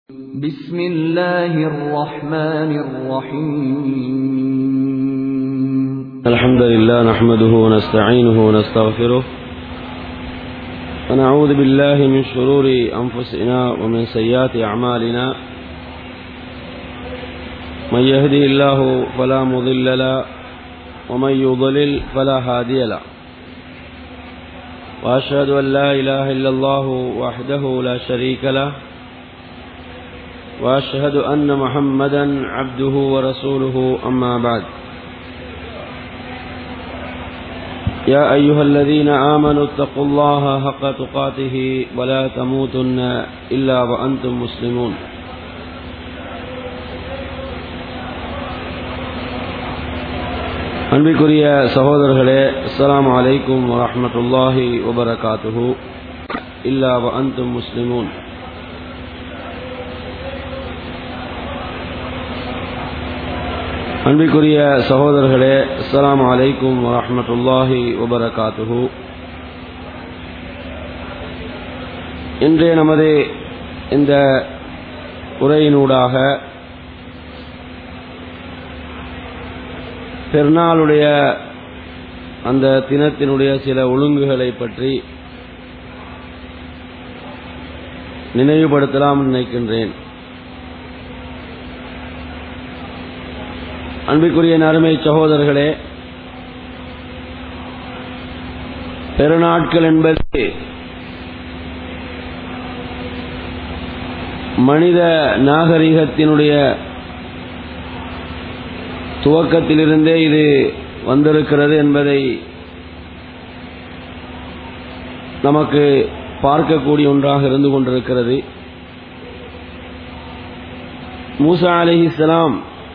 بسم الله الرحمن الرحيم الحمد لله نحمده ونستعينه ونستغفره ونعوذ بالله من شرور أنفسنا ومن سيئات أعمالنا من يهدي الله فلا مضل له ومن يضلل فلا هادي له وأشهد أن لا إله إلا الله وحده لا شريك له وأشهد أن محمدا عبده ورسوله أما بعد يا أيها الذين آمنوا اتقوا الله حق تقاته ولا تموتن إلا وأنتم مسلمون அன்பிற்குரிய சகோதரர்களே அஸ்ஸலாமு அலைக்கும் வரஹ்மத்துல்லாஹி வபரகாத்துஹு இல்லா வ அன்தும் முஸ்லிமூன் அன்பிற்குரிய சகோதரர்களே அஸ்ஸலாமு அலைக்கும் வரஹ்மத்துல்லாஹி வபரகாத்துஹு இன்றைய நமது இந்த உரையினூடாக பெருநாளுடைய அந்த தினத்தினுடைய சில ஒழுங்குகளை பற்றி நினைவுபடுத்தலாம் நினைக்கின்றேன் அன்பிற்குரிய நறுமை சகோதரர்களே பெருநாட்கள் என்பது மனித நாகரிகத்தினுடைய துவக்கத்திலிருந்தே இது வந்திருக்கிறது என்பதை நமக்கு பார்க்கக்கூடிய ஒன்றாக இருந்து கொண்டிருக்கிறது மூசா அலிஹிஸ்லாம்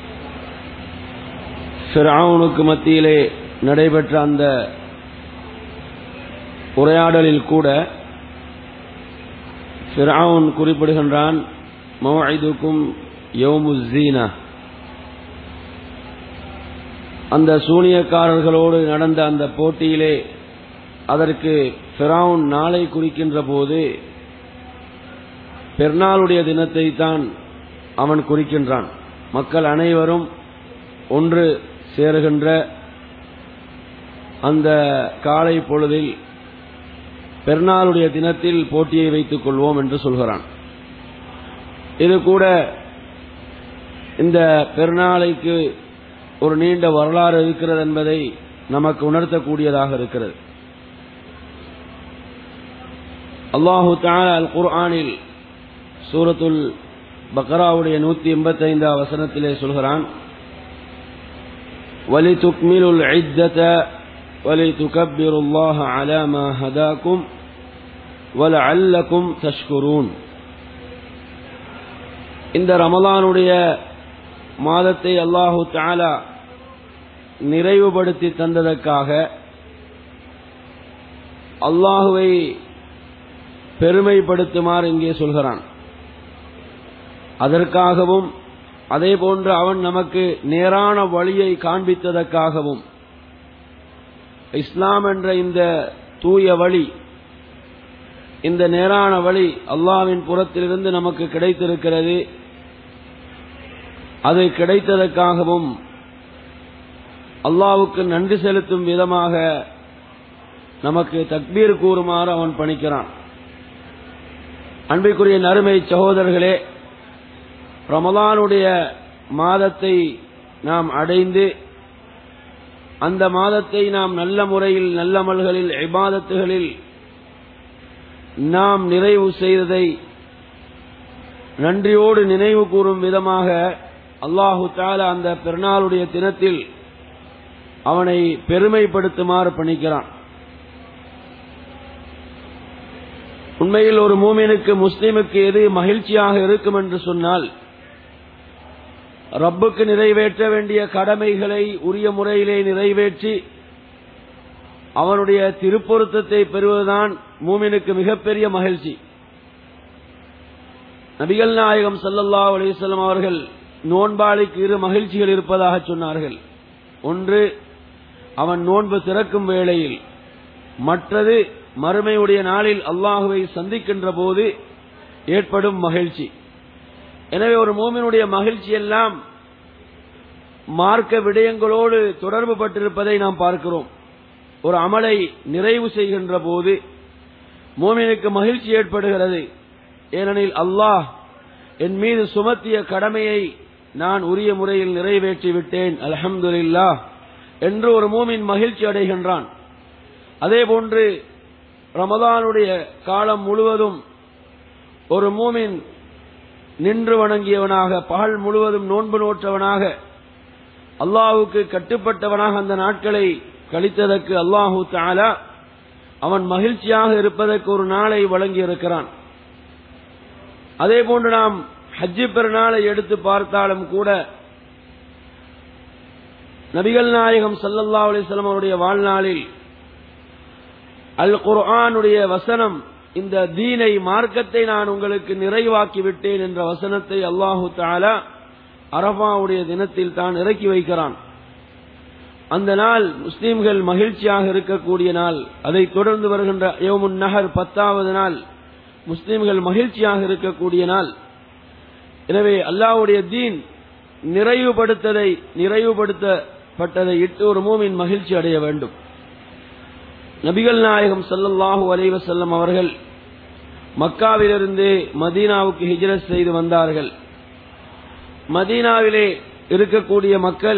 ஃபிரவுனுக்கு மத்தியிலே நடைபெற்ற அந்த உரையாடலில் கூட ஃபிரவுன் குறிப்பிடுகின்றான் மௌஐதுக்கும் யௌமுசீனா அந்த சூனியக்காரர்களோடு நடந்த அந்த போட்டியிலே அதற்கு ஃபிரவுன் நாளை குறிக்கின்ற போது பெருநாளுடைய தினத்தை தான் அவன் குறிக்கின்றான் மக்கள் அனைவரும் ஒன்று சேருகின்ற அந்த காலை பொழுதில் பெருநாளுடைய தினத்தில் போட்டியை வைத்துக் கொள்வோம் என்று சொல்கிறான் இது கூட இந்த பெருநாளைக்கு ஒரு நீண்ட வரலாறு இருக்கிறது என்பதை நமக்கு உணர்த்தக்கூடியதாக இருக்கிறது அல்லாஹு தாலா அல் குர்ஆனில் சூரத்துல் பக்ராவுடைய நூத்தி எண்பத்தி ஐந்தாம் வசனத்திலே சொல்கிறான் ولتكملوا العدة ولتكبروا الله على ما هداكم ولعلكم تشكرون இந்த ரமலானுடைய மாதத்தை அல்லாஹு தாலா நிறைவுபடுத்தி தந்ததற்காக அல்லாஹுவை பெருமைப்படுத்துமாறு இங்கே சொல்கிறான் அதற்காகவும் அதே போன்று அவன் நமக்கு நேரான வழியை காண்பித்ததற்காகவும் இஸ்லாம் என்ற இந்த தூய வழி இந்த நேரான வழி அல்லாவின் புறத்திலிருந்து நமக்கு கிடைத்திருக்கிறது அது கிடைத்ததற்காகவும் அல்லாவுக்கு நன்றி செலுத்தும் விதமாக நமக்கு தக்பீர் கூறுமாறு அவன் பணிக்கிறான் அன்பிற்குரிய நறுமை சகோதரர்களே ரமலானுடைய மாதத்தை நாம் அடைந்து அந்த மாதத்தை நாம் நல்ல முறையில் நல்லமல்களில் இபாதத்துகளில் நாம் நிறைவு செய்ததை நன்றியோடு நினைவு கூறும் விதமாக அல்லாஹு தாலா அந்த பெருநாளுடைய தினத்தில் அவனை பெருமைப்படுத்துமாறு பணிக்கிறான் உண்மையில் ஒரு மூமினுக்கு முஸ்லிமுக்கு எது மகிழ்ச்சியாக இருக்கும் என்று சொன்னால் ரப்புக்கு நிறைவேற்ற வேண்டிய கடமைகளை உரிய முறையிலே நிறைவேற்றி அவனுடைய திருப்பொருத்தத்தை பெறுவதுதான் மூமினுக்கு மிகப்பெரிய மகிழ்ச்சி நபிகள் நாயகம் சல்லல்லா அலிசல்லாம் அவர்கள் நோன்பாளிக்கு இரு மகிழ்ச்சிகள் இருப்பதாக சொன்னார்கள் ஒன்று அவன் நோன்பு திறக்கும் வேளையில் மற்றது மறுமையுடைய நாளில் அல்லாஹுவை சந்திக்கின்ற போது ஏற்படும் மகிழ்ச்சி எனவே ஒரு மூமினுடைய மகிழ்ச்சி எல்லாம் மார்க்க விடயங்களோடு தொடர்பு பட்டிருப்பதை நாம் பார்க்கிறோம் ஒரு அமலை நிறைவு செய்கின்ற போது மூமினுக்கு மகிழ்ச்சி ஏற்படுகிறது ஏனெனில் அல்லாஹ் என் மீது சுமத்திய கடமையை நான் உரிய முறையில் நிறைவேற்றி விட்டேன் அலஹம்துல்லா என்று ஒரு மூமின் மகிழ்ச்சி அடைகின்றான் அதேபோன்று ரமதானுடைய காலம் முழுவதும் ஒரு மூமின் நின்று வணங்கியவனாக பகல் முழுவதும் நோன்பு நோற்றவனாக அல்லாஹுக்கு கட்டுப்பட்டவனாக அந்த நாட்களை கழித்ததற்கு அல்லாஹு தாலா அவன் மகிழ்ச்சியாக இருப்பதற்கு ஒரு நாளை வழங்கியிருக்கிறான் அதே போன்று நாம் ஹஜ்ஜி பெருநாளை எடுத்து பார்த்தாலும் கூட நபிகள் நாயகம் சல்லல்லா அலிஸ்லாம் அவருடைய வாழ்நாளில் அல் குர்ஆனுடைய வசனம் இந்த தீனை மார்க்கத்தை நான் உங்களுக்கு நிறைவாக்கி விட்டேன் என்ற வசனத்தை அல்லாஹு தாலா அரபாவுடைய தினத்தில் தான் இறக்கி வைக்கிறான் அந்த நாள் முஸ்லீம்கள் மகிழ்ச்சியாக இருக்கக்கூடிய நாள் அதைத் தொடர்ந்து வருகின்ற யோமுன் நகர் பத்தாவது நாள் முஸ்லீம்கள் மகிழ்ச்சியாக இருக்கக்கூடிய நாள் எனவே அல்லாவுடைய தீன் நிறைவுபடுத்ததை நிறைவுபடுத்தப்பட்டதை இட்டு ஒரு மூமின் மகிழ்ச்சி அடைய வேண்டும் நபிகள் நாயகம் சல்லல்லாஹூ அலைவசல்லம் அவர்கள் மக்காவிலிருந்து மதீனாவுக்கு ஹிஜ்ரத் செய்து வந்தார்கள் மதீனாவிலே இருக்கக்கூடிய மக்கள்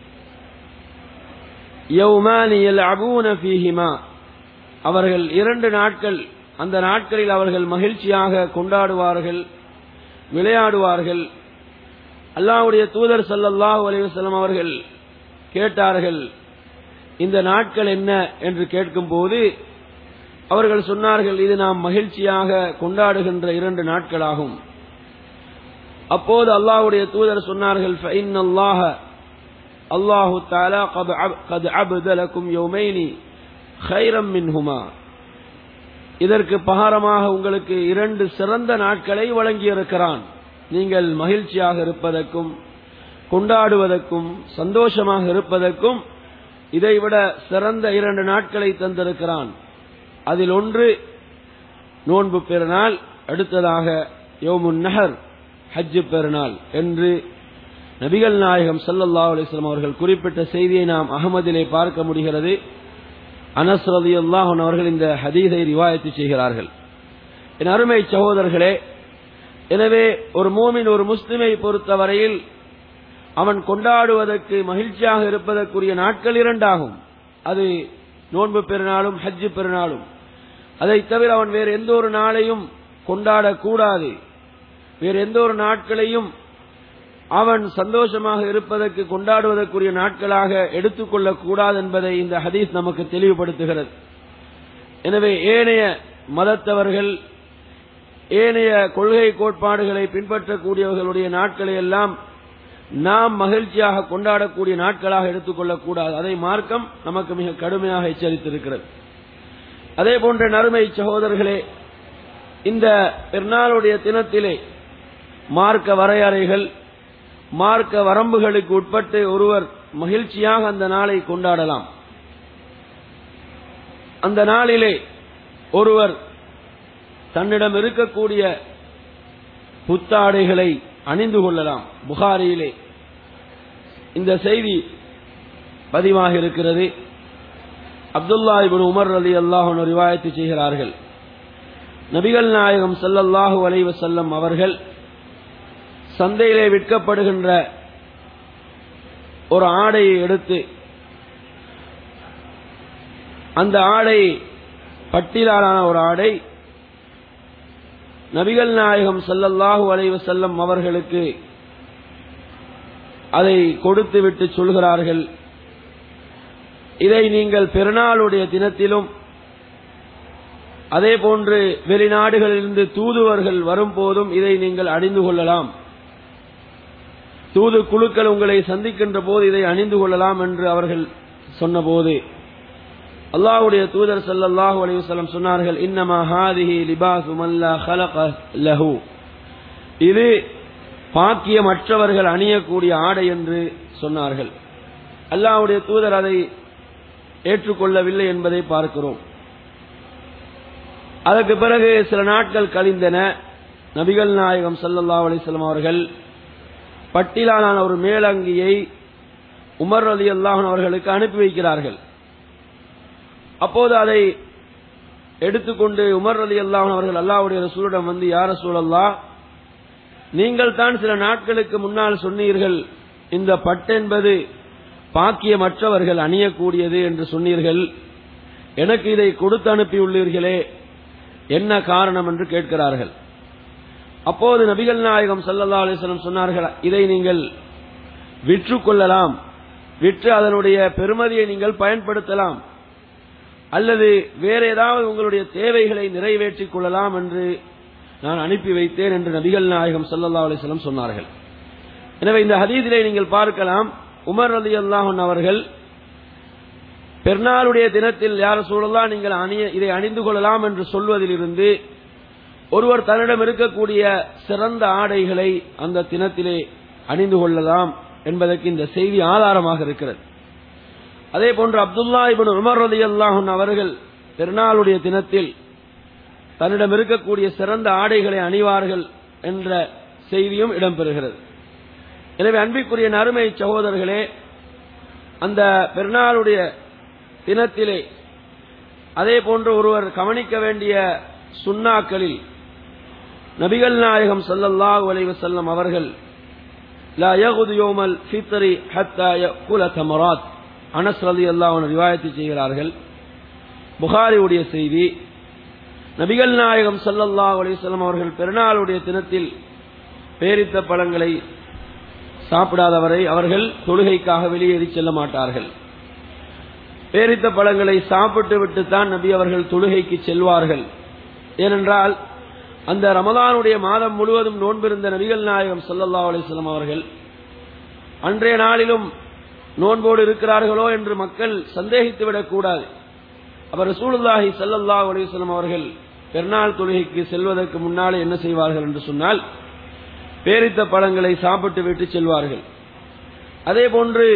அவர்கள் இரண்டு நாட்கள் அந்த நாட்களில் அவர்கள் மகிழ்ச்சியாக கொண்டாடுவார்கள் விளையாடுவார்கள் அல்லாவுடைய தூதர் சல்லல்லாஹு அலைவசல்லம் அவர்கள் கேட்டார்கள் இந்த நாட்கள் என்ன என்று கேட்கும் போது அவர்கள் சொன்னார்கள் இது நாம் மகிழ்ச்சியாக கொண்டாடுகின்ற இரண்டு நாட்களாகும் அப்போது அல்லாஹுடைய தூதர் சொன்னார்கள் அல்லாஹ அல்லாஹு தாலா கது அபுதலக்கும் யோமைனி ஹைரம் மின்ஹுமா இதற்கு பகாரமாக உங்களுக்கு இரண்டு சிறந்த நாட்களை வழங்கியிருக்கிறான் நீங்கள் மகிழ்ச்சியாக இருப்பதற்கும் கொண்டாடுவதற்கும் சந்தோஷமாக இருப்பதற்கும் இதைவிட சிறந்த இரண்டு நாட்களை தந்திருக்கிறான் அதில் ஒன்று நோன்பு பெருநாள் அடுத்ததாக யோமுன் நகர் ஹஜ்ஜு பெருநாள் என்று நபிகள் நாயகம் சல்லல்லா அலிஸ்லாம் அவர்கள் குறிப்பிட்ட செய்தியை நாம் அகமதிலே பார்க்க முடிகிறது அனஸ் ரதி அல்லாஹன் அவர்கள் இந்த ஹதீஸை ரிவாயத்து செய்கிறார்கள் என் அருமை சகோதரர்களே எனவே ஒரு மூமின் ஒரு முஸ்லிமை பொறுத்தவரையில் அவன் கொண்டாடுவதற்கு மகிழ்ச்சியாக இருப்பதற்குரிய நாட்கள் இரண்டாகும் அது நோன்பு பெருநாளும் ஹஜ்ஜு பெருநாளும் அதை தவிர அவன் வேறு எந்த ஒரு நாளையும் கொண்டாடக்கூடாது வேறு எந்த ஒரு நாட்களையும் அவன் சந்தோஷமாக இருப்பதற்கு கொண்டாடுவதற்குரிய நாட்களாக எடுத்துக்கொள்ளக் கூடாது என்பதை இந்த ஹதீஸ் நமக்கு தெளிவுபடுத்துகிறது எனவே ஏனைய மதத்தவர்கள் ஏனைய கொள்கை கோட்பாடுகளை பின்பற்றக்கூடியவர்களுடைய நாட்களை எல்லாம் நாம் மகிழ்ச்சியாக கொண்டாடக்கூடிய நாட்களாக எடுத்துக்கொள்ளக் கூடாது அதை மார்க்கம் நமக்கு மிக கடுமையாக எச்சரித்திருக்கிறது அதே போன்ற நறுமை சகோதரர்களே இந்த பெருநாளுடைய தினத்திலே மார்க்க வரையறைகள் மார்க்க வரம்புகளுக்கு உட்பட்டு ஒருவர் மகிழ்ச்சியாக அந்த நாளை கொண்டாடலாம் அந்த நாளிலே ஒருவர் தன்னிடம் இருக்கக்கூடிய புத்தாடைகளை அணிந்து கொள்ளலாம் புகாரியிலே இந்த செய்தி பதிவாக இருக்கிறது அப்துல்லா இபின் உமர் அலி அல்லாஹன் ரிவாயத்து செய்கிறார்கள் நபிகள் நாயகம் சல்லல்லாஹு அலைவ செல்லம் அவர்கள் சந்தையிலே விற்கப்படுகின்ற ஒரு ஆடையை எடுத்து அந்த ஆடை பட்டிலாலான ஒரு ஆடை நபிகள் நாயகம் சல்லல்லாஹு அலைவ செல்லம் அவர்களுக்கு அதை கொடுத்து விட்டு சொல்கிறார்கள் இதை நீங்கள் பெருநாளுடைய தினத்திலும் அதே போன்று வெளிநாடுகளிலிருந்து தூதுவர்கள் வரும்போதும் இதை நீங்கள் அணிந்து கொள்ளலாம் தூது குழுக்கள் உங்களை சந்திக்கின்ற போது இதை அணிந்து கொள்ளலாம் என்று அவர்கள் சொன்னபோது அல்லாஹ்வுடைய தூதர் ஸல்லல்லாஹு அலைஹி வஸல்லம் சொன்னார்கள் இன்னமா ஹாதிஹி லிபாசு மல்லா ஹலக லஹு இது பாக்கியமற்றவர்கள் அணியக்கூடிய ஆடை என்று சொன்னார்கள் அல்லாஹ்வுடைய தூதர் அதை ஏற்றுக்கொள்ளவில்லை என்பதை பார்க்கிறோம் அதற்கு பிறகு சில நாட்கள் கழிந்தன நபிகள் நாயகம் சல்லல்லா அலிஸ்லாம் அவர்கள் பட்டிலான ஒரு மேலங்கியை உமர் அலி அல்லாஹன் அவர்களுக்கு அனுப்பி வைக்கிறார்கள் அப்போது அதை எடுத்துக்கொண்டு உமர் அலி அல்லாஹன் அவர்கள் அல்லாவுடைய ரசூலிடம் வந்து யார சூழல்லா நீங்கள் தான் சில நாட்களுக்கு முன்னால் சொன்னீர்கள் இந்த பட்டென்பது பாக்கியமற்றவர்கள் அணியக்கூடியது என்று சொன்னீர்கள் எனக்கு இதை கொடுத்து அனுப்பியுள்ளீர்களே என்ன காரணம் என்று கேட்கிறார்கள் அப்போது நபிகள் நாயகம் சல்லல்லா அலிஸ்லம் சொன்னார்கள் இதை நீங்கள் விற்று கொள்ளலாம் விற்று அதனுடைய பெருமதியை நீங்கள் பயன்படுத்தலாம் அல்லது வேற ஏதாவது உங்களுடைய தேவைகளை நிறைவேற்றிக் கொள்ளலாம் என்று நான் அனுப்பி வைத்தேன் என்று நபிகள் நாயகம் சல்லல்லா அலிஸ்லம் சொன்னார்கள் எனவே இந்த ஹதீதிலே நீங்கள் பார்க்கலாம் உமர் அலி அல்லாஹன் அவர்கள் பெருநாளுடைய தினத்தில் யார சூழலாம் நீங்கள் அணிய இதை அணிந்து கொள்ளலாம் என்று சொல்வதிலிருந்து ஒருவர் தன்னிடம் இருக்கக்கூடிய சிறந்த ஆடைகளை அந்த தினத்திலே அணிந்து கொள்ளலாம் என்பதற்கு இந்த செய்தி ஆதாரமாக இருக்கிறது அதே போன்று அப்துல்லா இபின் உமர் அலி அல்லாஹன் அவர்கள் பெருநாளுடைய தினத்தில் தன்னிடம் இருக்கக்கூடிய சிறந்த ஆடைகளை அணிவார்கள் என்ற செய்தியும் இடம்பெறுகிறது எனவே அன்பிற்குரிய நறுமை சகோதரர்களே அந்த பெருநாளுடைய தினத்திலே அதே போன்று ஒருவர் கவனிக்க வேண்டிய சுண்ணாக்களில் நபிகள் நாயகம் சல்லல்லாஹு அலைஹி வஸல்லம் அவர்கள் லா யகுது யோமல் ஃபித்ரி ஹத்தா யகுல தமராத் அனஸ் ரலியல்லாஹு அன்ஹு ரிவாயத்து செய்கிறார்கள் புகாரியுடைய செய்தி நபிகள் நாயகம் சல்லல்லாஹு அலைஹி வஸல்லம் அவர்கள் பெருநாளுடைய தினத்தில் பேரித்த பழங்களை சாப்பிடாதவரை அவர்கள் தொழுகைக்காக வெளியேறி செல்ல மாட்டார்கள் பேரித்த பழங்களை சாப்பிட்டு விட்டுத்தான் நபி அவர்கள் தொழுகைக்கு செல்வார்கள் ஏனென்றால் அந்த ரமலானுடைய மாதம் முழுவதும் நோன்பிருந்த நபிகள் நாயகம் சல்லல்லா அலிஸ்லாம் அவர்கள் அன்றைய நாளிலும் நோன்போடு இருக்கிறார்களோ என்று மக்கள் சந்தேகித்து விடக்கூடாது அவர் ரசூலுல்லாஹி சல்லல்லா அலிஸ்லாம் அவர்கள் பெருநாள் தொழுகைக்கு செல்வதற்கு முன்னாலே என்ன செய்வார்கள் என்று சொன்னால் பேரித்த பழங்களை சாப்பிட்டு விட்டு செல்வார்கள் அதே போன்று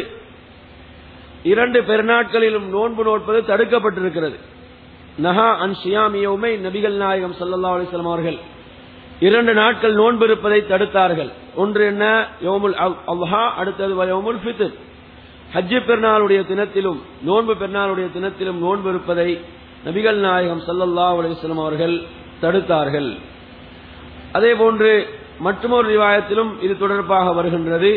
இரண்டு பெருநாட்களிலும் நோன்பு நோட்பது தடுக்கப்பட்டிருக்கிறது நஹா அன் ஷியாமியவுமை நபிகள் நாயகம் சல்லா அலிஸ்லாம் அவர்கள் இரண்டு நாட்கள் நோன்பு இருப்பதை தடுத்தார்கள் ஒன்று என்ன யோமுல் அல்ஹா அடுத்தது யோமுல் ஃபித்ர் ஹஜ்ஜு பெருநாளுடைய தினத்திலும் நோன்பு பெருநாளுடைய தினத்திலும் நோன்பு இருப்பதை நபிகள் நாயகம் சல்லல்லா அலிஸ்லாம் அவர்கள் தடுத்தார்கள் அதே போன்று மற்றொரு ரிவாயத்திலும் இது தொடர்பாக வருகின்றது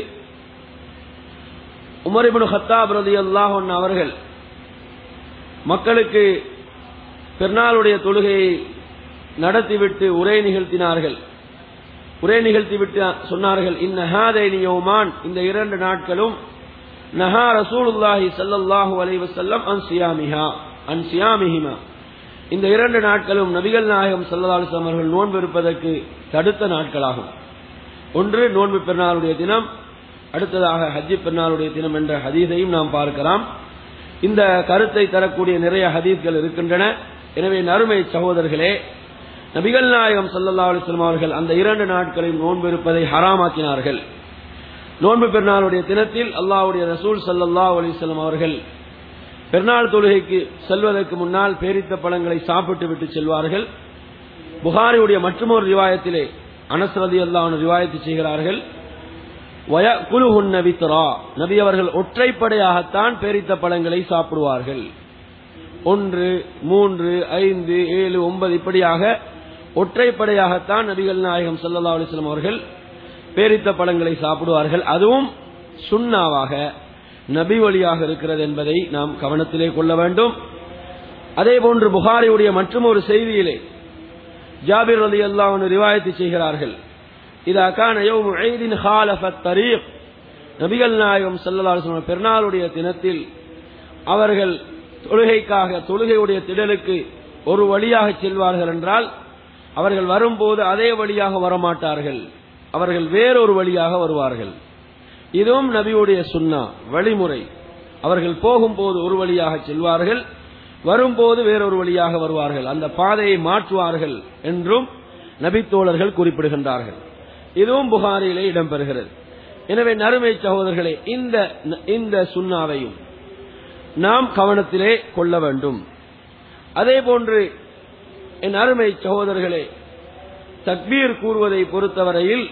உமரிபுன் ஹத்தாப் ரதி அல்லாஹன் அவர்கள் மக்களுக்கு பெருநாளுடைய தொழுகையை நடத்திவிட்டு உரை நிகழ்த்தினார்கள் உரை நிகழ்த்திவிட்டு சொன்னார்கள் இந்நஹாதைனியோமான் இந்த இரண்டு நாட்களும் நஹா ரசூலுல்லாஹி சல்லல்லாஹு அலைஹி வஸல்லம் அன் சியாமிஹா அன் சியாமிஹிமா இந்த இரண்டு நாட்களும் நபிகள் நாயகம் சல்லல்லாஹு அலைஹி வஸல்லம் அவர்கள் நோன்பு இருப்பதற்கு தடுத்த நாட்களாகும் ஒன்று நோன்பு பெருநாளுடைய தினம் அடுத்ததாக ஹஜ்ஜி பெருநாளுடைய தினம் என்ற ஹதீஸையும் நாம் பார்க்கலாம் இந்த கருத்தை தரக்கூடிய நிறைய ஹதீஸ்கள் இருக்கின்றன எனவே நறுமை சகோதரர்களே நபிகள் நாயகம் சல்லல்லா அலிஸ்லாம் அவர்கள் அந்த இரண்டு நாட்களையும் நோன்பு இருப்பதை ஹராமாக்கினார்கள் நோன்பு பெருநாளுடைய தினத்தில் அல்லாவுடைய ரசூல் சல்லல்லா அலிஸ்லாம் அவர்கள் பெருநாள் தொழுகைக்கு செல்வதற்கு முன்னால் பேரித்த பழங்களை சாப்பிட்டு விட்டு செல்வார்கள் புகாரியுடைய மற்றொரு ரிவாயத்திலே அனஸ்ரதி அல்லாஹ் ரிவாயத்து செய்கிறார்கள் வித்ரா நபி அவர்கள் ஒற்றைப்படையாகத்தான் பேரித்த பழங்களை சாப்பிடுவார்கள் ஒன்று மூன்று ஐந்து ஏழு ஒன்பது இப்படியாக ஒற்றைப்படையாகத்தான் நபிகள் நாயகம் சல்லா அலிஸ்லாம் அவர்கள் பேரித்த பழங்களை சாப்பிடுவார்கள் அதுவும் சுண்ணாவாக நபி வழியாக இருக்கிறது என்பதை நாம் கவனத்திலே கொள்ள வேண்டும் அதே போன்று புகாரியுடைய மற்றும் ஒரு செய்தியிலே ஜாபிர் அலி அல்லாஹ் ரிவாயத்து செய்கிறார்கள் இதா கான யௌமு ஈதின் ஹாலஃபத் தரீக் நபிகள் நாயகம் ஸல்லல்லாஹு அலைஹி வஸல்லம் பெருநாளுடைய தினத்தில் அவர்கள் தொழுகைக்காக தொழுகையுடைய திடலுக்கு ஒரு வழியாக செல்வார்கள் என்றால் அவர்கள் வரும்போது அதே வழியாக வரமாட்டார்கள் அவர்கள் வேறொரு வழியாக வருவார்கள் இதுவும் நபியுடைய சுன்னா வழிமுறை அவர்கள் போகும்போது ஒரு வழியாக செல்வார்கள் வரும்போது வேறொரு வழியாக வருவார்கள் அந்த பாதையை மாற்றுவார்கள் என்றும் நபித்தோழர்கள் குறிப்பிடுகின்றார்கள் இதுவும் புகாரிலே இடம்பெறுகிறது எனவே நறுமை சகோதரர்களே இந்த இந்த சுண்ணாவையும் நாம் கவனத்திலே கொள்ள வேண்டும் அதே போன்று என் அருமை சகோதரர்களே தக்பீர் கூறுவதை பொறுத்தவரையில்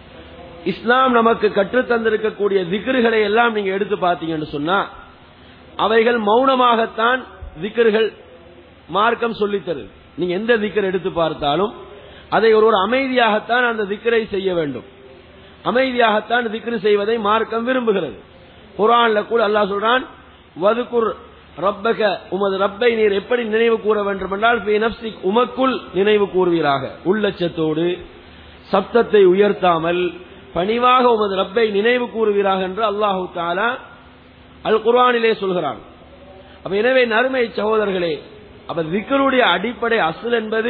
இஸ்லாம் நமக்கு கற்றுத் தந்திருக்கக்கூடிய திக்ருகளை எல்லாம் நீங்க எடுத்து பார்த்தீங்கன்னு சொன்னா அவைகள் மௌனமாகத்தான் திக்ருகள் மார்க்கம் சொல்லித் தருது நீங்க எந்த திக்கர் எடுத்து பார்த்தாலும் அதை ஒரு ஒரு அமைதியாகத்தான் அந்த திக்கரை செய்ய வேண்டும் அமைதியாகத்தான் திக்ரு செய்வதை மார்க்கம் விரும்புகிறது குரான்ல கூட அல்லாஹ் சொல்றான் வதுகுர் ரப்பக உமது ரப்பை நீர் எப்படி நினைவு கூற வேண்டும் என்றால் ஃபீ நஃப்ஸிக் உமக்குள் நினைவு கூறுவீராக உள்ளச்சத்தோடு சப்தத்தை உயர்த்தாமல் பணிவாக உமது ரப்பை நினைவு கூறுவீராக என்று அல்லாஹு தாலா அல் குர்ஆனிலே சொல்கிறான் அப்ப எனவே நறுமை சகோதரர்களே அப்ப திக்கருடைய அடிப்படை அசல் என்பது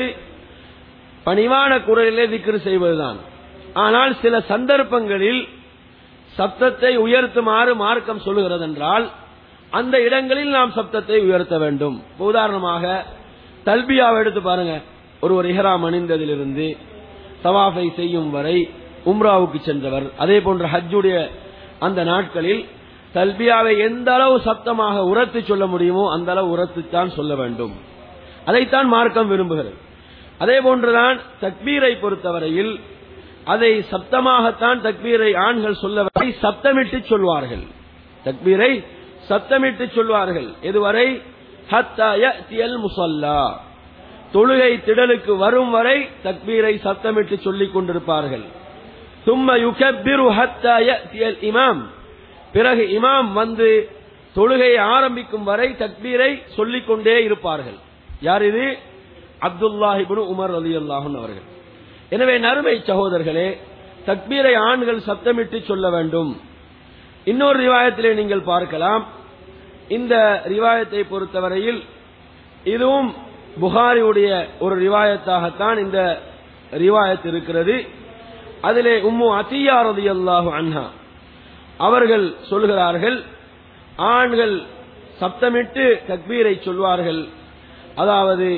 பணிவான குரலிலே திக்ரு செய்வதுதான் ஆனால் சில சந்தர்ப்பங்களில் சப்தத்தை உயர்த்துமாறு மார்க்கம் சொல்லுகிறது என்றால் அந்த இடங்களில் நாம் சப்தத்தை உயர்த்த வேண்டும் இப்ப உதாரணமாக தல்பியாவை எடுத்து பாருங்க ஒரு ஒரு இஹராம் அணிந்ததிலிருந்து தவாஃபை செய்யும் வரை உம்ராவுக்கு சென்றவர் அதே போன்ற ஹஜ்ஜுடைய அந்த நாட்களில் தல்பியாவை எந்த அளவு சப்தமாக உரத்து சொல்ல முடியுமோ அந்த அளவு உரத்துத்தான் சொல்ல வேண்டும் அதைத்தான் மார்க்கம் விரும்புகிறது அதே போன்றுதான் தக்பீரை பொறுத்தவரையில் அதை சப்தமாகத்தான் தக்பீரை ஆண்கள் சொல்ல வரை சப்தமிட்டு சொல்வார்கள் தக்பீரை சப்தமிட்டு சொல்வார்கள் எதுவரை ஹத்தா யஅ்தியல் முஸல்லா தொழுகை திடலுக்கு வரும் வரை தக்பீரை சப்தமிட்டு சொல்லிக் கொண்டிருப்பார்கள் சும்ம யுகப்பிரு ஹத்தா யஅ்தியல் இமாம் பிறகு இமாம் வந்து தொழுகையை ஆரம்பிக்கும் வரை தக்பீரை சொல்லிக் கொண்டே இருப்பார்கள் யார் இது அப்துல்லாஹிபின் உமர் அலி அல்லாஹன் அவர்கள் எனவே நறுமை சகோதரர்களே தக்பீரை ஆண்கள் சத்தமிட்டு சொல்ல வேண்டும் இன்னொரு ரிவாயத்திலே நீங்கள் பார்க்கலாம் இந்த ரிவாயத்தை பொறுத்தவரையில் இதுவும் புகாரியுடைய ஒரு ரிவாயத்தாகத்தான் இந்த ரிவாயத் இருக்கிறது அதிலே உம்மு அத்தியா ரலியல்லாஹு அன்ஹா அவர்கள் சொல்கிறார்கள் ஆண்கள் சப்தமிட்டு தக்பீரை சொல்வார்கள் அதாவது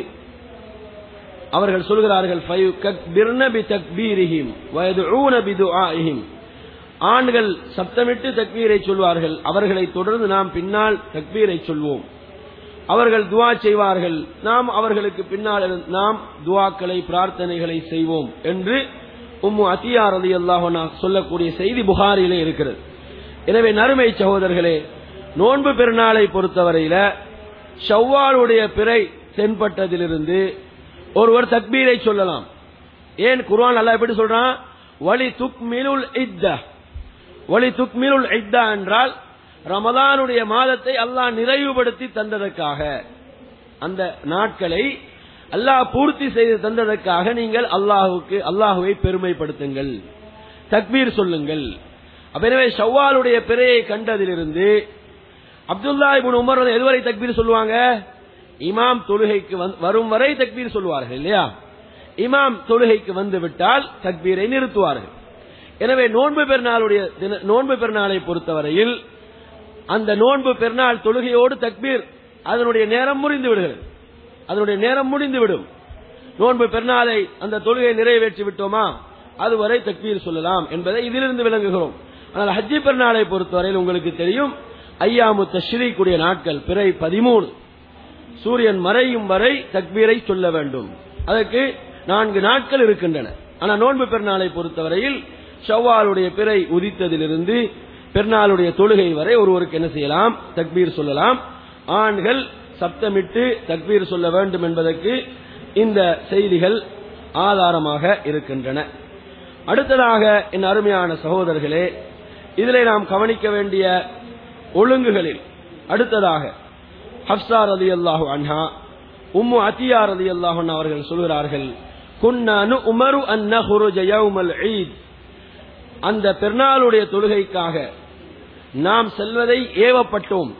அவர்கள் சொல்கிறார்கள் "ஃபயுகப்பிர்ன பிதக்பீரிஹிம் வயதுஊன பிதுஆஇஹிம்." ஆண்கள் சப்தமிட்டு தக்பீரை சொல்வார்கள் அவர்களை தொடர்ந்து நாம் பின்னால் தக்பீரை சொல்வோம் அவர்கள் துவா செய்வார்கள் நாம் அவர்களுக்கு பின்னால் இருந்து- நாம் துவாக்களை பிரார்த்தனைகளை செய்வோம் என்று உம்மு அத்தியா ரலியல்லாஹு அன்ஹா சொல்லக்கூடிய செய்தி புகாரிலே இருக்கிறது எனவே நறுமை சகோதரர்களே நோன்பு பெருநாளை பொறுத்தவரையில ஷவ்வாலுடைய பிறை தென்பட்டதிலிருந்து ஒருவர் தக்பீரை சொல்லலாம் ஏன் குர்ஆன் அல்லாஹ் எப்படி சொல்றான் வலி துக்மிலுல் இத்தா வலி துக்மிலுல் இத்தா என்றால் ரமதானுடைய மாதத்தை அல்லாஹ் நிறைவுபடுத்தி தந்ததற்காக அந்த நாட்களை அல்லாஹ் பூர்த்தி செய்து தந்ததற்காக நீங்கள் அல்லாஹுக்கு அல்லாஹுவை பெருமைப்படுத்துங்கள் தக்பீர் சொல்லுங்கள் அப்ப எனவே ஷவ்வாலுடைய பிறையை கண்டதிலிருந்து அப்துல்லா இப்னு உமர் வந்து எதுவரை தக்பீர் சொல்லுவாங்க இமாம் தொழுகைக்கு வந்து- வரும் வரை தக்பீர் சொல்லுவார்கள் இல்லையா இமாம் தொழுகைக்கு வந்து விட்டால் தக்பீரை நிறுத்துவார்கள் எனவே நோன்பு பெருநாளுடைய தின- நோன்பு பெருநாளை பொறுத்தவரையில் அந்த நோன்பு பெருநாள் தொழுகையோடு தக்பீர் அதனுடைய நேரம் முறிந்து விடுகிறது அதனுடைய நேரம் முடிந்து விடும் நோன்பு பெருநாளை அந்த தொழுகை நிறைவேற்றி விட்டோமா அதுவரை தக்பீர் சொல்லலாம் என்பதை இதிலிருந்து விளங்குகிறோம் ஆனால் ஹஜ்ஜி பெருநாளை பொறுத்தவரையில் உங்களுக்கு தெரியும் ஐயாமு தஷ்ரீக்குடைய நாட்கள் பிறை பதிமூணு சூரியன் மறையும் வரை தக்பீரை சொல்ல வேண்டும் அதற்கு நான்கு நாட்கள் இருக்கின்றன ஆனால் நோன்பு பெருநாளை பொறுத்தவரையில் ஷவ்வாலுடைய பிறை உதித்ததிலிருந்து பெருநாளுடைய தொழுகை வரை ஒருவருக்கு என்ன செய்யலாம் தக்பீர் சொல்லலாம் ஆண்கள் சப்தமிட்டு தக்பீர் சொல்ல வேண்டும் என்பதற்கு இந்த செய்திகள் ஆதாரமாக இருக்கின்றன அடுத்ததாக என் அருமையான சகோதரர்களே இதிலே நாம் கவனிக்க வேண்டிய ஒழுங்குகளில் அடுத்ததாக ஹப்சா ரதி அல்லாஹு அன்ஹா உம்மு அத்தியா ரதி அல்லாஹு அவர்கள் சொல்கிறார்கள் குன்னானு உமரு அன்ன யௌமல் ஈத் அந்த பெருநாளுடைய தொழுகைக்காக நாம் செல்வதை ஏவப்பட்டோம்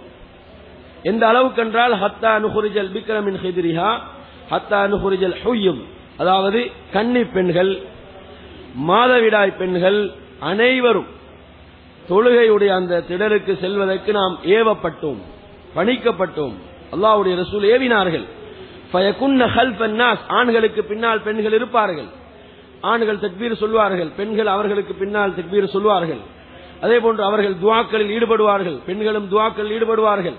எந்த அளவுக்கு என்றால் ஹத்தா நுஹுரிஜல் பிக்ரமின் ஹிதிரிஹா ஹத்தா நுஹுரிஜல் ஹுய்யும் அதாவது கன்னி பெண்கள் மாதவிடாய் பெண்கள் அனைவரும் தொழுகையுடைய அந்த திடலுக்கு செல்வதற்கு நாம் ஏவப்பட்டோம் பணிக்கப்பட்டோம் அல்லாஹ்வுடைய ரசூல் ஏவினார்கள் ஃபயகுன்ன ஹல்ஃபன் நாஸ் ஆண்களுக்கு பின்னால் பெண்கள் இருப்பார்கள் ஆண்கள் தக்பீர் சொல்வார்கள் பெண்கள் அவர்களுக்கு பின்னால் தக்பீர் சொல்வார்கள் அதே போன்று அவர்கள் துவாக்களில் ஈடுபடுவார்கள் பெண்களும் துவாக்களில் ஈடுபடுவார்கள்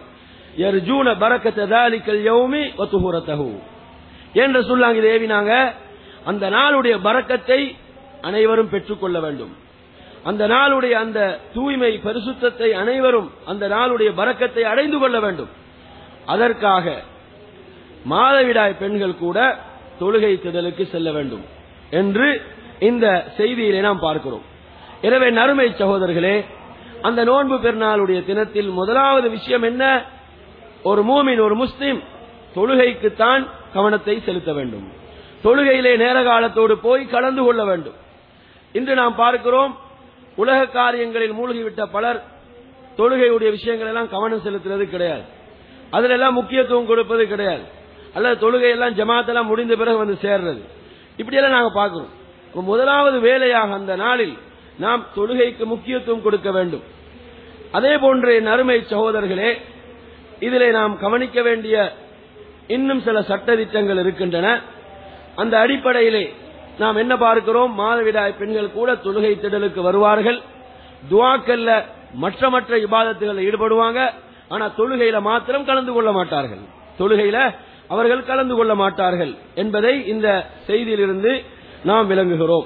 யர்ஜூன பரக்கத்த தாலிக்கல் யௌமி வ துஹுரத்தஹு என்று சொல்லாங்க இதை ஏவினாங்க அந்த நாளுடைய பறக்கத்தை அனைவரும் பெற்றுக்கொள்ள வேண்டும் அந்த நாளுடைய அந்த தூய்மை பரிசுத்தத்தை அனைவரும் அந்த நாளுடைய பறக்கத்தை அடைந்து கொள்ள வேண்டும் அதற்காக மாதவிடாய் பெண்கள் கூட தொழுகை திடலுக்கு செல்ல வேண்டும் என்று இந்த செய்தியிலே நாம் பார்க்கிறோம் எனவே நறுமை சகோதரர்களே அந்த நோன்பு பெருநாளுடைய தினத்தில் முதலாவது விஷயம் என்ன ஒரு மூமின் ஒரு முஸ்லிம் தொழுகைக்குத்தான் கவனத்தை செலுத்த வேண்டும் தொழுகையிலே நேர காலத்தோடு போய் கலந்து கொள்ள வேண்டும் இன்று நாம் பார்க்கிறோம் உலக காரியங்களில் மூழ்கிவிட்ட பலர் தொழுகையுடைய விஷயங்கள் எல்லாம் கவனம் செலுத்துறது கிடையாது அதுல எல்லாம் முக்கியத்துவம் கொடுப்பது கிடையாது அல்லது தொழுகை எல்லாம் ஜமாத்தெல்லாம் முடிந்த பிறகு வந்து சேர்றது இப்படியெல்லாம் நாங்க பார்க்கிறோம் அப்ப முதலாவது வேலையாக அந்த நாளில் நாம் தொழுகைக்கு முக்கியத்துவம் கொடுக்க வேண்டும் அதே போன்று என் அருமை சகோதரர்களே இதிலே நாம் கவனிக்க வேண்டிய இன்னும் சில சட்டதிட்டங்கள் இருக்கின்றன அந்த அடிப்படையிலே நாம் என்ன பார்க்கிறோம் மாதவிடாய் பெண்கள் கூட தொழுகை திடலுக்கு வருவார்கள் துவாக்கல்ல மற்ற மற்ற இபாதத்துகளில் ஈடுபடுவாங்க ஆனா தொழுகையில மாத்திரம் கலந்து கொள்ள மாட்டார்கள் தொழுகையில அவர்கள் கலந்து கொள்ள மாட்டார்கள் என்பதை இந்த செய்தியிலிருந்து நாம் விளங்குகிறோம்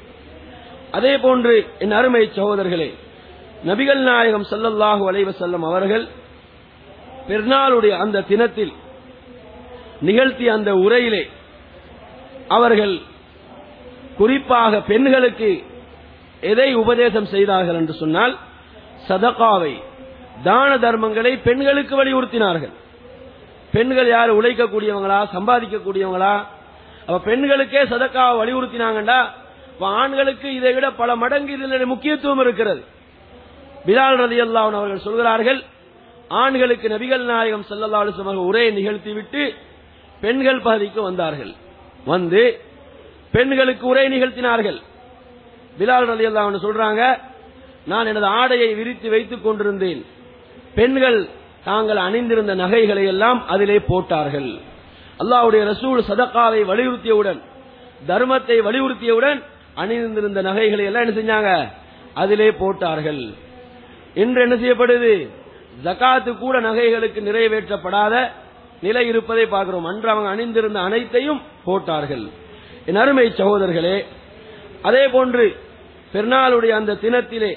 அதே போன்று என் அருமை சகோதரர்களே நபிகள் நாயகம் ஸல்லல்லாஹு அலைஹி வஸல்லம் அவர்கள் பெருநாளுடைய அந்த தினத்தில் நிகழ்த்திய அந்த உரையிலே அவர்கள் குறிப்பாக பெண்களுக்கு எதை உபதேசம் செய்தார்கள் என்று சொன்னால் சதகாவை தான தர்மங்களை பெண்களுக்கு வலியுறுத்தினார்கள் பெண்கள் யார் உழைக்கக்கூடியவங்களா சம்பாதிக்கக்கூடியவங்களா அப்ப பெண்களுக்கே சதக்காவை வலியுறுத்தினாங்கண்டா அப்ப ஆண்களுக்கு இதை விட பல மடங்கு இதில் முக்கியத்துவம் இருக்கிறது பிலால் ரதி அவர்கள் சொல்கிறார்கள் ஆண்களுக்கு நபிகள் நாயகம் ஸல்லல்லாஹு அலைஹி வஸல்லம் அவர்கள் உரையை நிகழ்த்திவிட்டு பெண்கள் பகுதிக்கு வந்தார்கள் வந்து பெண்களுக்கு உரை நிகழ்த்தினார்கள் பிலால் ரலி அல்லாஹ் சொல்றாங்க நான் எனது ஆடையை விரித்து வைத்துக் கொண்டிருந்தேன் பெண்கள் தாங்கள் அணிந்திருந்த நகைகளை எல்லாம் அதிலே போட்டார்கள் அல்லாஹ்வுடைய ரசூல் சதக்காவை வலியுறுத்தியவுடன் தர்மத்தை வலியுறுத்தியவுடன் அணிந்திருந்த நகைகளை எல்லாம் என்ன செஞ்சாங்க அதிலே போட்டார்கள் இன்று என்ன செய்யப்படுது ஜகாத்து கூட நகைகளுக்கு நிறைவேற்றப்படாத நிலை இருப்பதை பார்க்கிறோம் அன்று அவங்க அணிந்திருந்த அனைத்தையும் போட்டார்கள் என் அருமை சகோதரர்களே அதே போன்று பெருநாளுடைய அந்த தினத்திலே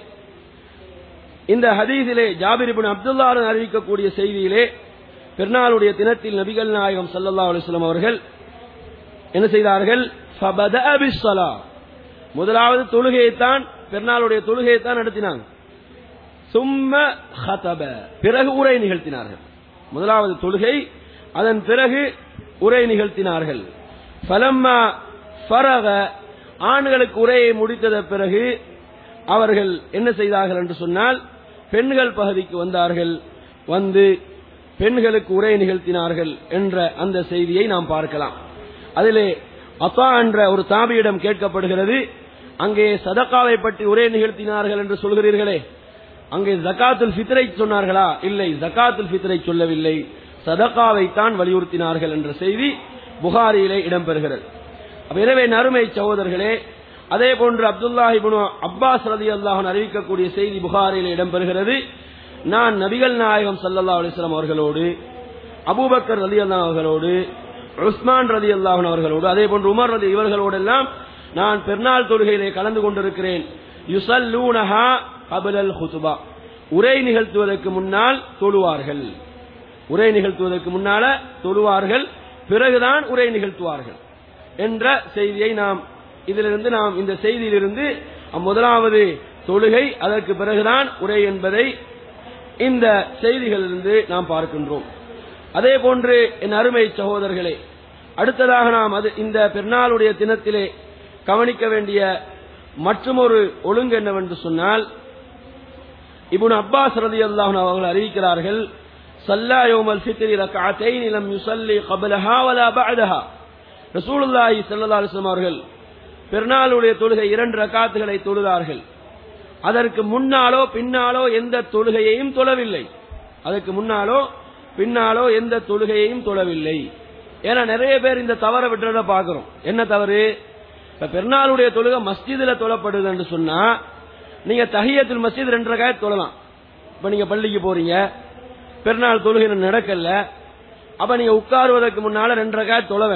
இந்த ஹதீஸிலே ஜாபிர் இப்னு அப்துல்லாஹ் அறிவிக்கக்கூடிய செய்தியிலே பெருநாளுடைய தினத்தில் நபிகள் நாயகம் ஸல்லல்லாஹு அலைஹி வஸல்லம் அவர்கள் என்ன செய்தார்கள் ஃபபதஅ பிஸ்ஸலா முதலாவது தொழுகையைத்தான் பெருநாளுடைய தொழுகையைத்தான் நடத்தினாங்க சும்ம ஹதப பிறகு உரை நிகழ்த்தினார்கள் முதலாவது தொழுகை அதன் பிறகு உரை நிகழ்த்தினார்கள் ஃபலம்மா ஃபரக ஆண்களுக்கு உரையை முடித்தத பிறகு அவர்கள் என்ன செய்தார்கள் என்று சொன்னால் பெண்கள் பகுதிக்கு வந்தார்கள் வந்து பெண்களுக்கு உரை நிகழ்த்தினார்கள் என்ற அந்த செய்தியை நாம் பார்க்கலாம் அதிலே அப்பா என்ற ஒரு தாபியிடம் கேட்கப்படுகிறது அங்கே சதக்காவை பற்றி உரை நிகழ்த்தினார்கள் என்று சொல்கிறீர்களே அங்கே ஜகாத்துல் ஃபித்ரை சொன்னார்களா இல்லை ஜகாத்துல் ஃபித்ரை சொல்லவில்லை சதகாவை தான் வலியுறுத்தினார்கள் என்ற செய்தி புகாரியிலே இடம்பெறுகிறது அப்ப எனவே நறுமை சகோதரர்களே அதே போன்று அப்துல்லாஹி இப்னு அப்பாஸ் ரதி அல்லாஹன் அறிவிக்கக்கூடிய செய்தி புகாரில் இடம்பெறுகிறது நான் நபிகள் நாயகம் சல்லல்லா அலிஸ்லாம் அவர்களோடு அபூபக்கர் ரதி அல்லாஹ் அவர்களோடு உஸ்மான் ரதி அல்லாஹன் அவர்களோடு அதே போன்று உமர் ரதி இவர்களோடு எல்லாம் நான் பெருநாள் தொழுகையிலே கலந்து கொண்டிருக்கிறேன் யுசல்லூனஹா கபிலல் ஹுதுபா உரை நிகழ்த்துவதற்கு முன்னால் தொழுவார்கள் உரை நிகழ்த்துவதற்கு முன்னால தொழுவார்கள் பிறகுதான் உரை நிகழ்த்துவார்கள் என்ற செய்தியை நாம் இதிலிருந்து நாம் இந்த செய்தியிலிருந்து முதலாவது தொழுகை அதற்கு பிறகுதான் உரை என்பதை இந்த செய்திகளிலிருந்து நாம் பார்க்கின்றோம் அதே போன்று என் அருமை சகோதரர்களே அடுத்ததாக நாம் அது இந்த பெருநாளுடைய தினத்திலே கவனிக்க வேண்டிய மற்றொரு ஒழுங்கு என்னவென்று சொன்னால் இப்னு அப்பாஸ் ரலியல்லாஹு அன்ஹு அவர்கள் அறிவிக்கிறார்கள் சல்லா யௌமல் ஃபித்ரி ரக்அத்தைன் லம் யுஸல்லி قبلها ولا بعدها ரசூலுல்லாஹி ஸல்லல்லாஹு அலைஹி வஸல்லம் அவர்கள் பெருநாளுடைய தொழுகை இரண்டு ரக்காத்துகளை தொழுதார்கள் அதற்கு முன்னாலோ பின்னாலோ எந்த தொழுகையையும் தொழவில்லை அதற்கு முன்னாலோ பின்னாலோ எந்த தொழுகையையும் தொழவில்லை ஏன்னா நிறைய பேர் இந்த தவற விட்டுறத பாக்குறோம் என்ன தவறு இப்ப பெருநாளுடைய தொழுகை மஸ்ஜிதுல தொழப்படுது என்று சொன்னா நீங்க தஹியத்துல் மஸ்ஜித் ரெண்டு ரகாயத் தொழலாம் இப்ப நீங்க பள்ளிக்கு போறீங்க பெருநாள் தொழுகை நடக்கல அப்ப நீங்க உட்காருவதற்கு முன்னால ரெண்டு ரகாயத் தொழ வேணும்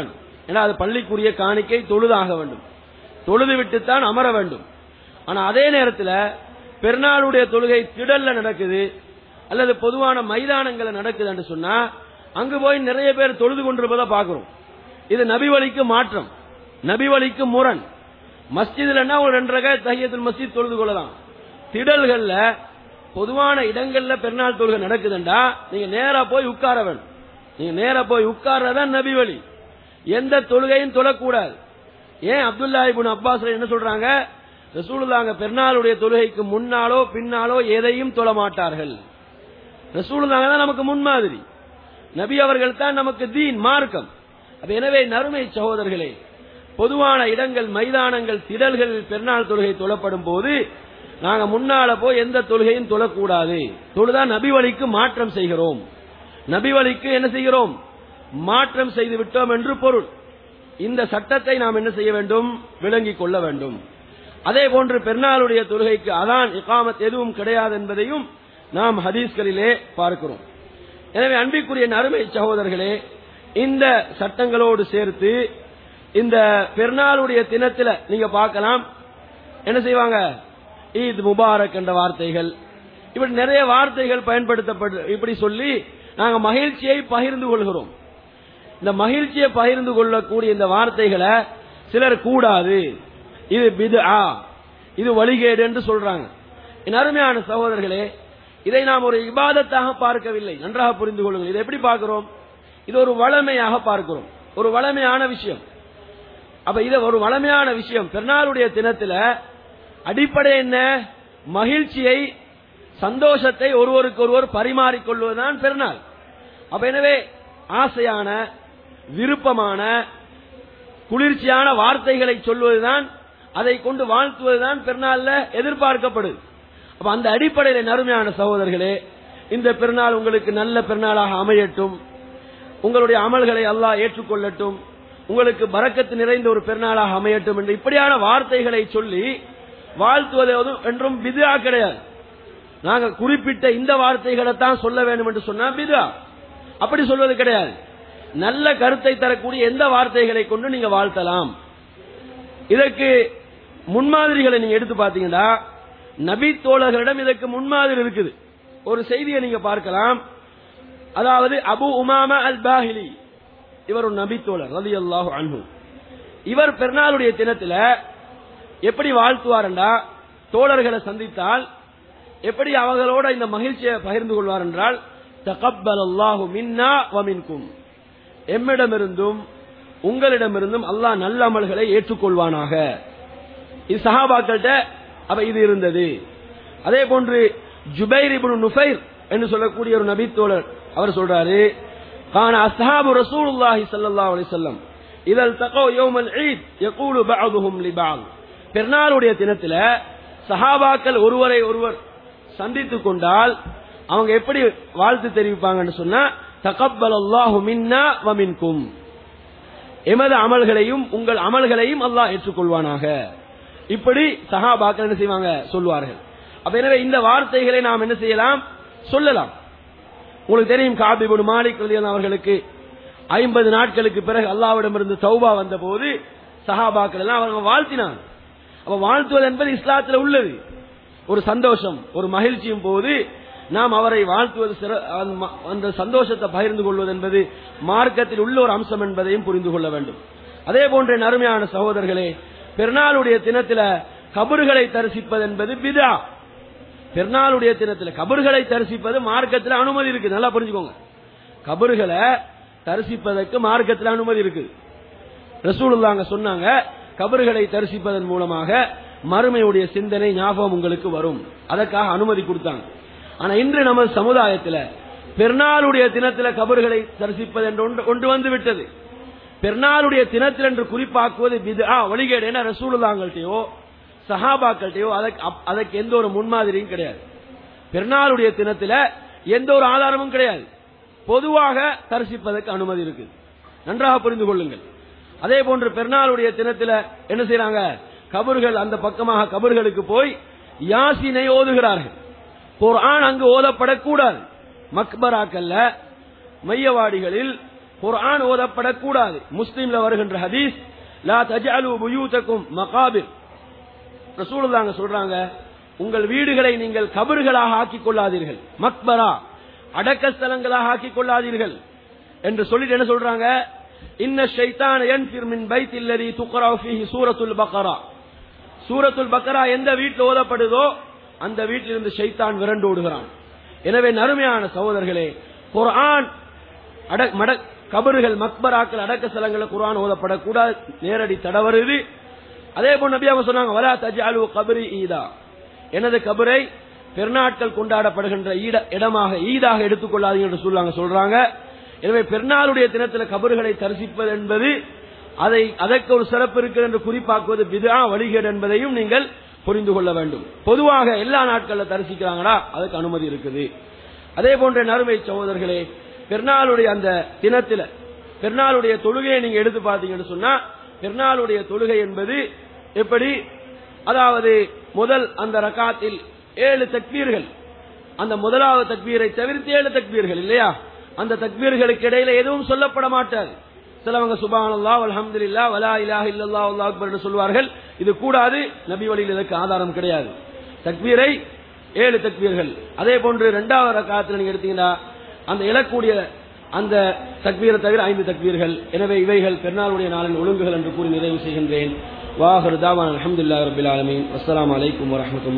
ஏன்னா அது பள்ளிக்குரிய காணிக்கை தொழுதாக வேண்டும் தொழுது விட்டுத்தான் அமர வேண்டும் ஆனா அதே நேரத்தில் பெருநாளுடைய தொழுகை திடல்ல நடக்குது அல்லது பொதுவான மைதானங்கள்ல நடக்குது என்று சொன்னா அங்கு போய் நிறைய பேர் தொழுது கொண்டிருப்பதை பார்க்கிறோம் இது நபி வழிக்கு மாற்றம் நபி வழிக்கு முரண் மஸ்ஜிதுலன்னா ஒரு ரெண்டு ரக தஹியத்துல் மஸ்ஜித் தொழுது கொள்ளலாம் திடல்கள்ல பொதுவான இடங்கள்ல பெருநாள் தொழுகை நடக்குதுண்டா நீங்க நேரா போய் உட்கார வேண்டும் நீங்க நேரா போய் உட்கார்றதான் நபி வழி எந்த தொழுகையும் தொழக்கூடாது ஏன் அப்துல்லா இப்னு அப்பாஸ் என்ன சொல்றாங்க ரசூலுல்லாங்க பெருநாளுடைய தொழுகைக்கு முன்னாலோ பின்னாலோ எதையும் தொழ மாட்டார்கள் ரசூலுல்லாங்க தான் நமக்கு முன்மாதிரி நபி அவர்கள் தான் நமக்கு தீன் மார்க்கம் அப்ப எனவே நறுமை சகோதரர்களே பொதுவான இடங்கள் மைதானங்கள் திடல்கள் பெருநாள் தொழுகை தொழப்படும் போது நாங்க முன்னால போய் எந்த தொழுகையும் தொழக்கூடாது தொழுதா நபி வழிக்கு மாற்றம் செய்கிறோம் நபி வழிக்கு என்ன செய்கிறோம் மாற்றம் செய்து விட்டோம் என்று பொருள் இந்த சட்டத்தை நாம் என்ன செய்ய வேண்டும் விளங்கிக் கொள்ள வேண்டும் அதே போன்று பெருநாளுடைய தொழுகைக்கு அதான் இகாமத் எதுவும் கிடையாது என்பதையும் நாம் ஹதீஸ்களிலே பார்க்கிறோம் எனவே அன்பிற்குரிய நறுமை சகோதரர்களே இந்த சட்டங்களோடு சேர்த்து இந்த பெருநாளுடைய தினத்துல நீங்க பார்க்கலாம் என்ன செய்வாங்க ஈத் முபாரக் என்ற வார்த்தைகள் இப்படி நிறைய வார்த்தைகள் பயன்படுத்தப்பட்டு இப்படி சொல்லி நாங்க மகிழ்ச்சியை பகிர்ந்து கொள்கிறோம் இந்த மகிழ்ச்சியை பகிர்ந்து கொள்ளக்கூடிய இந்த வார்த்தைகளை சிலர் கூடாது இது பிது இது வழிகேடு என்று சொல்றாங்க என் அருமையான சகோதரர்களே இதை நாம் ஒரு இபாதத்தாக பார்க்கவில்லை நன்றாக புரிந்து கொள்ளுங்கள் இதை எப்படி பார்க்கிறோம் இது ஒரு வளமையாக பார்க்கிறோம் ஒரு வளமையான விஷயம் அப்ப இது ஒரு வளமையான விஷயம் பெருநாளுடைய தினத்துல அடிப்படை என்ன மகிழ்ச்சியை சந்தோஷத்தை ஒருவருக்கு ஒருவர் பரிமாறிக்கொள்வதுதான் பெருநாள் அப்ப எனவே ஆசையான விருப்பமான குளிர்ச்சியான வார்த்தைகளை சொல்வதுதான் அதை கொண்டு வாழ்த்துவதுதான் பெருநாள்ல எதிர்பார்க்கப்படுது அப்ப அந்த அடிப்படையில் நறுமையான சகோதரர்களே இந்த பெருநாள் உங்களுக்கு நல்ல பெருநாளாக அமையட்டும் உங்களுடைய அமல்களை அல்லாஹ் ஏற்றுக்கொள்ளட்டும் உங்களுக்கு பறக்கத்து நிறைந்த ஒரு பெருநாளாக அமையட்டும் என்று இப்படியான வார்த்தைகளை சொல்லி வாழ்த்துவது என்றும் பிதுா கிடையாது நாங்க குறிப்பிட்ட இந்த வார்த்தைகளை தான் சொல்ல வேண்டும் என்று சொன்னா பிதுா அப்படி சொல்வது கிடையாது நல்ல கருத்தை தரக்கூடிய எந்த வார்த்தைகளை கொண்டு நீங்க வாழ்த்தலாம் இதற்கு முன்மாதிரிகளை நீங்க எடுத்து பாத்தீங்கன்னா நபி தோழர்களிடம் இதற்கு முன்மாதிரி இருக்குது ஒரு செய்தியை நீங்க பார்க்கலாம் அதாவது அபு உமாமா அல் பாஹிலி இவர் ஒரு நபி தோழர் ரதி அல்லாஹு அன்பு இவர் பெருநாளுடைய தினத்துல எப்படி வாழ்த்துவார்டா தோழர்களை சந்தித்தால் எப்படி அவர்களோட இந்த மகிழ்ச்சியை பகிர்ந்து கொள்வார் என்றால் தகப்பல் அல்லாஹு மின்னா வமின்கும் எம்மிடமிருந்தும் உங்களிடமிருந்தும் அல்லாஹ் நல்ல அமல்களை ஏற்றுக்கொள்வானாக இது சஹாபாக்கள்கிட்ட அப்ப இது இருந்தது அதே போன்று ஜுபைர் இப்னு நுஃபைர் என்று சொல்லக்கூடிய ஒரு நபி தோழர் அவர் சொல்றாரு கான அஸ்ஹாபு ரசூலுல்லாஹி ஸல்லல்லாஹு அலைஹி வஸல்லம் இதல் தகவ் யௌமல் ஈத் யகூலு பஅதுஹும் லிபஅத் பெருநாளுடைய தினத்துல சஹாபாக்கள் ஒருவரை ஒருவர் சந்தித்துக் கொண்டால் அவங்க எப்படி வாழ்த்து தெரிவிப்பாங்கன்னு சொன்னா தகப்பல் அல்லாஹு மின்னா வமின்கும் எமது அமல்களையும் உங்கள் அமல்களையும் அல்லாஹ் ஏற்றுக்கொள்வானாக இப்படி சஹாபாக்கள் என்ன செய்வாங்க சொல்வார்கள் அப்ப எனவே இந்த வார்த்தைகளை நாம் என்ன செய்யலாம் சொல்லலாம் உங்களுக்கு தெரியும் காபிபுன் மாலிக் ரலியல்லாஹு அவர்களுக்கு ஐம்பது நாட்களுக்கு பிறகு அல்லாவிடமிருந்து தௌபா வந்த போது சஹாபாக்கள் எல்லாம் அவங்க வாழ்த்தினாங்க அப்ப வாழ்த்துவது என்பது இஸ்லாத்தில் உள்ளது ஒரு சந்தோஷம் ஒரு மகிழ்ச்சியும் போது நாம் அவரை வாழ்த்துவது சிற- அந்த- அந்த சந்தோஷத்தை பகிர்ந்து கொள்வது என்பது மார்க்கத்தில் உள்ள ஒரு அம்சம் என்பதையும் புரிந்து கொள்ள வேண்டும் அதே போன்ற நறுமையான சகோதரர்களே பெருநாளுடைய தினத்தில கபறுகளை தரிசிப்பது என்பது பிதா பெருநாளுடைய தினத்துல கபறுகளை தரிசிப்பது மார்க்கத்தில் அனுமதி இருக்கு நல்லா புரிஞ்சுக்கோங்க கபறுகளை தரிசிப்பதற்கு மார்க்கத்தில் அனுமதி இருக்கு ரசூலுல்லாங்க சொன்னாங்க கபறுகளை தரிசிப்பதன் மூலமாக மறுமையுடைய சிந்தனை ஞாபகம் உங்களுக்கு வரும் அதற்காக அனுமதி கொடுத்தாங்க ஆனா இன்று நமது சமுதாயத்தில் பெருநாளுடைய தினத்தில கபறுகளை தரிசிப்பது என்று ஒன்று ஒன்று வந்து விட்டது பெருநாளுடைய தினத்தில் என்று குறிப்பாக்குவது பிதா வழிகேடு என ரசூலுல்லாங்கள்ட்டயோ சஹாபாக்கள்ட்டயோ அதற்கு அப்- அதற்கு எந்த ஒரு முன்மாதிரியும் கிடையாது பெருநாளுடைய தினத்தில எந்த ஒரு ஆதாரமும் கிடையாது பொதுவாக தரிசிப்பதற்கு அனுமதி இருக்கு நன்றாக புரிந்து கொள்ளுங்கள் அதே போன்று பெருநாளுடைய தினத்தில என்ன செய்றாங்க கபர்கள் அந்த பக்கமாக கபர்களுக்கு போய் யாசினை ஓதுகிறார்கள் குர்ஆன் அங்கு ஓதப்படக்கூடாது மக்பராக்கல்ல மையவாடிகளில் குர்ஆன் ஓதப்படக்கூடாது முஸ்லிம்ல வருகின்ற ஹதீஸ் லா தஜஅலு புயூதக்கும் மகாபிர் ரசூலுல்லாங்க சொல்றாங்க உங்கள் வீடுகளை நீங்கள் கபறுகளாக ஆக்கிக் கொள்ளாதீர்கள் மக்பரா அடக்க ஸ்தலங்களாக ஆக்கிக் கொள்ளாதீர்கள் என்று சொல்லிட்டு என்ன சொல்றாங்க இன்ன ஷைத்தான் யன்ஃபிர் மின் பைத்தில்லதி துக்ரா ஃபீஹி சூரத்துல் பக்ரா சூரத்துல் பக்ரா எந்த வீட்டில் ஓதப்படுதோ அந்த வீட்டிலிருந்து ஷைத்தான் விரண்டு ஓடுகிறான் எனவே நறுமையான சகோதரர்களே குர்ஆன் அட மட கபறுகள் மக்பராக்கள் அடக்க ஸ்தலங்களில் குர்ஆன் ஓதப்படக்கூடாது நேரடி தடை வருது அதே போல் நபி அவங்க சொன்னாங்க வலா தஜ்அலு கபரி ஈதா எனது கபரை பெருநாட்கள் கொண்டாடப்படுகின்ற ஈட- இடமாக ஈதாக எடுத்துக்கொள்ளாதீங்க என்று சொல்லாங்க சொல்றாங்க எனவே பெருநாளுடைய தினத்தில் கபறுகளை தரிசிப்பது என்பது அதை அதற்கு ஒரு சிறப்பு இருக்கிறது என்று குறிப்பாக்குவது பிதா வழிகேடு என்பதையும் நீங்கள் புரிந்து கொள்ள வேண்டும் பொதுவாக எல்லா நாட்களில் தரிசிக்கிறாங்களா அதுக்கு அனுமதி இருக்குது அதே போன்ற நறுமை சகோதரர்களே பெருநாளுடைய அந்த தினத்தில பெருநாளுடைய தொழுகையை நீங்க எடுத்து பார்த்தீங்கன்னு சொன்னா பெருநாளுடைய தொழுகை என்பது எப்படி அதாவது முதல் அந்த ரகாத்தில் ஏழு தக்பீர்கள் அந்த முதலாவது தக்பீரை தவிர்த்து ஏழு தக்பீர்கள் இல்லையா அந்த தக்பீர்களுக்கு இடையில எதுவும் சொல்லப்பட மாட்டாது சிலவங்க சுபானல்லாஹ் அல்ஹம்துலில்லாஹ் வலா இலாஹ இல்லல்லாஹ் அல்லாஹ் அக்பர் என்று சொல்வார்கள் இது கூடாது நபி வழியில் இதற்கு ஆதாரம் கிடையாது தக்பீரை ஏழு தக்பீர்கள் அதே போன்று இரண்டாவது ரக்காத்தில் நீங்க எடுத்தீங்கன்னா அந்த இழக்கூடிய அந்த தக்பீரை தவிர ஐந்து தக்பீர்கள் எனவே இவைகள் பெருநாளுடைய நாளின் ஒழுங்குகள் என்று கூறி நிறைவு செய்கின்றேன் வாஹர் தாவான் அலமதுல்லா ரபில் ஆலமீன் அஸ்ஸலாமு அலைக்கும் வரஹ்மத்துல்லாஹி